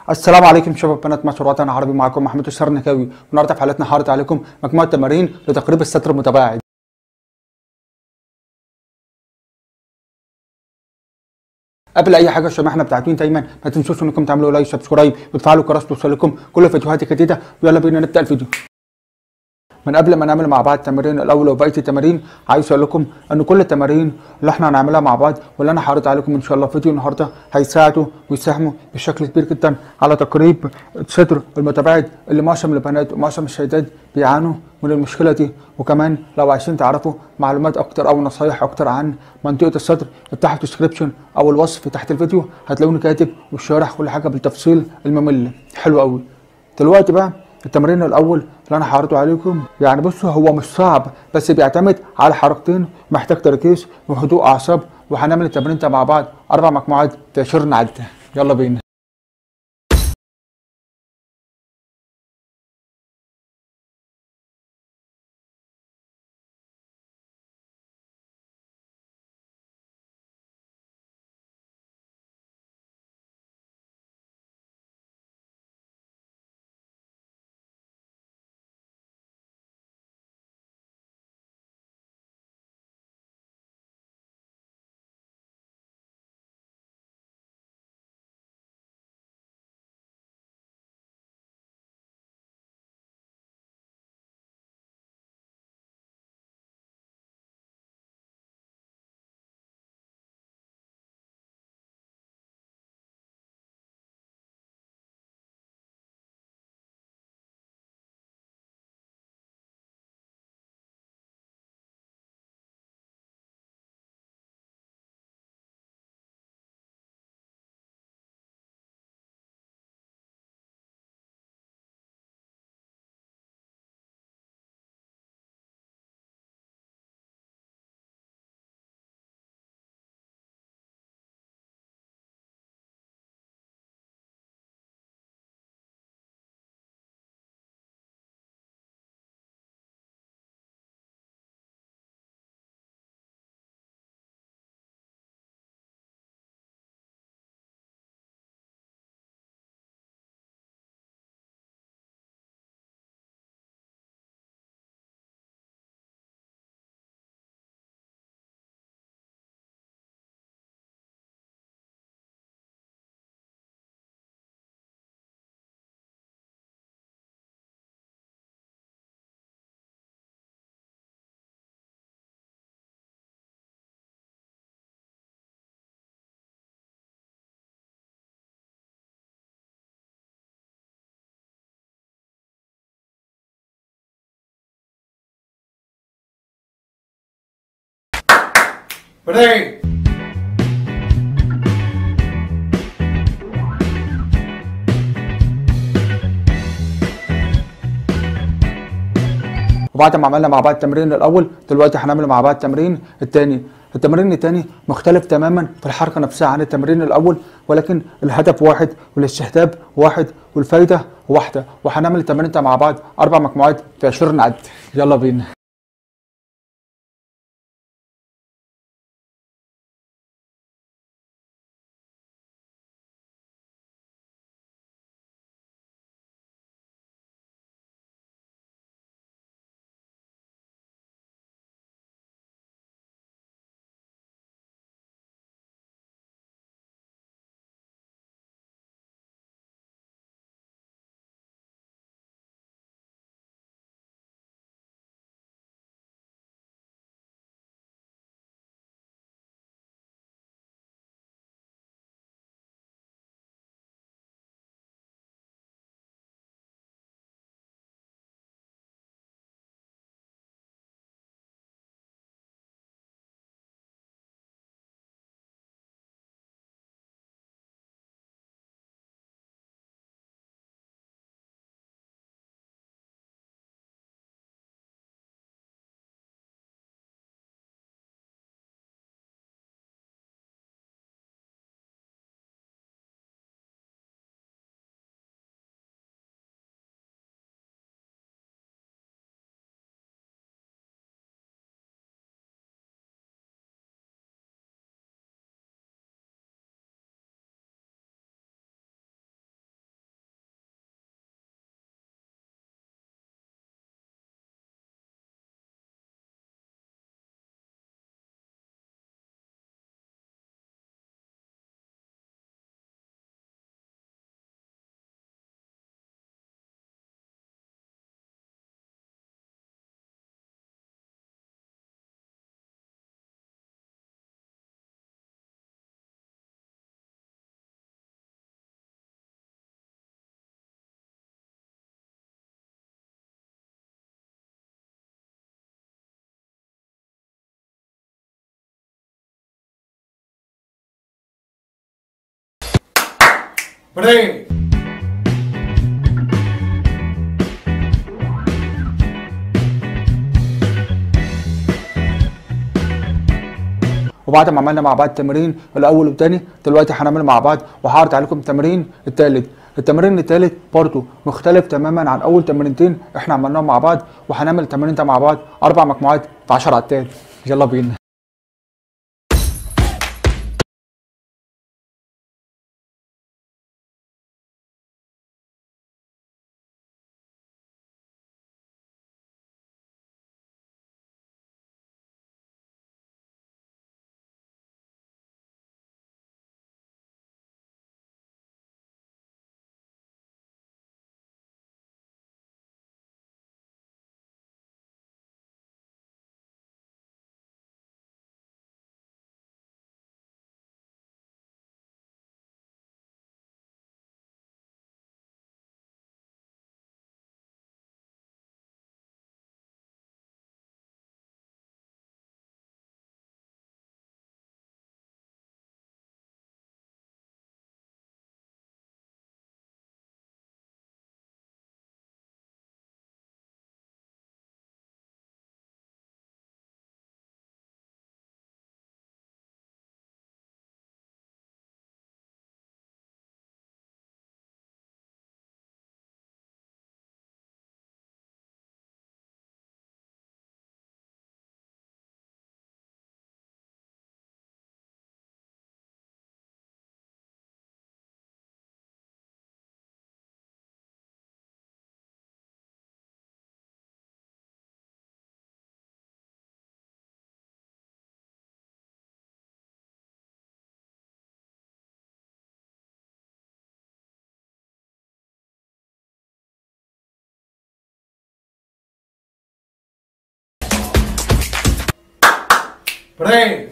السلام عليكم شباب بنات مصر وطن عربي معكم محمود الشرنكاوي والنهارده في حلقتنا هعرض عليكم مجموعه تمارين لتقريب الستر المتباعد قبل اي حاجه عشان احنا بتاعتين دايما ما تنسوش انكم تعملوا لايك سبسكرايب وتفعلوا الجرس توصل لكم كل فيديوهات جديده ويلا بينا نبدا الفيديو من قبل ما نعمل مع بعض التمارين الاول وبقيه التمارين عايز اقول لكم ان كل التمارين اللي احنا هنعملها مع بعض واللي انا هعرض عليكم ان شاء الله في فيديو النهارده هيساعدوا ويساهموا بشكل كبير جدا على تقريب الصدر المتباعد اللي معظم البنات ومعظم السيدات بيعانوا من المشكله دي وكمان لو عايزين تعرفوا معلومات اكتر او نصايح اكتر عن منطقه الصدر افتحوا الديسكربشن او الوصف تحت الفيديو هتلاقوني كاتب وشارح كل حاجه بالتفصيل الممل حلو قوي دلوقتي بقى التمرين الاول اللي انا هعرضه عليكم يعني بصوا هو مش صعب بس بيعتمد على حركتين محتاج تركيز وهدوء اعصاب وهنعمل التمرين ده مع بعض اربع مجموعات في 20 عده يلا بينا Ready? وبعد ما عملنا مع بعض التمرين الاول دلوقتي هنعمل مع بعض التمرين الثاني التمرين الثاني مختلف تماما في الحركه نفسها عن التمرين الاول ولكن الهدف واحد والاستهداف واحد والفايده واحده وهنعمل التمرين ده مع بعض اربع مجموعات في 20 عد يلا بينا بريك وبعد ما عملنا مع بعض التمرين الاول والثاني دلوقتي هنعمل مع بعض وهعرض عليكم التمرين الثالث التمرين الثالث برضه مختلف تماما عن اول تمرينتين احنا عملناهم مع بعض وهنعمل التمرين ده مع بعض اربع مجموعات في 10 عدات يلا بينا بريك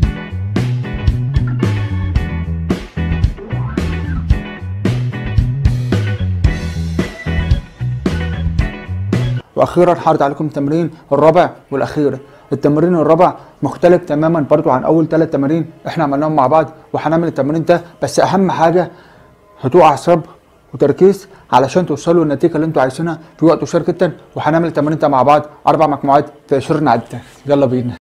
واخيرا هعرض عليكم التمرين الرابع والاخير التمرين الرابع مختلف تماما برضو عن اول ثلاث تمارين احنا عملناهم مع بعض وهنعمل التمرين ده بس اهم حاجه هدوء اعصاب وتركيز علشان توصلوا للنتيجه اللي انتوا عايزينها في وقت قصير جدا وهنعمل التمرين ده مع بعض اربع مجموعات في 20 عده يلا بينا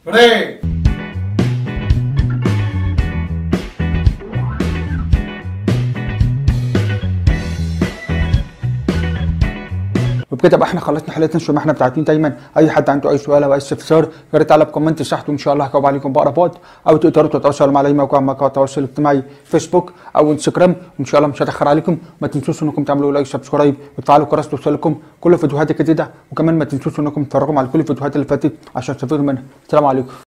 Break. وبكده بقى احنا خلصنا حلقتنا شو ما احنا بتاعتين دايما اي حد عنده اي سؤال او اي استفسار يا ريت على بكومنت تحت وان شاء الله هجاوب عليكم بقربات او تقدروا تتواصلوا معايا موقع مواقع التواصل الاجتماعي فيسبوك او انستجرام وان شاء الله مش هتاخر عليكم ما تنسوش انكم تعملوا لايك سبسكرايب وتفعلوا الجرس توصلكم كل الفيديوهات الجديده وكمان ما تنسوش انكم تتفرجوا على كل الفيديوهات اللي فاتت عشان تستفيدوا منها السلام عليكم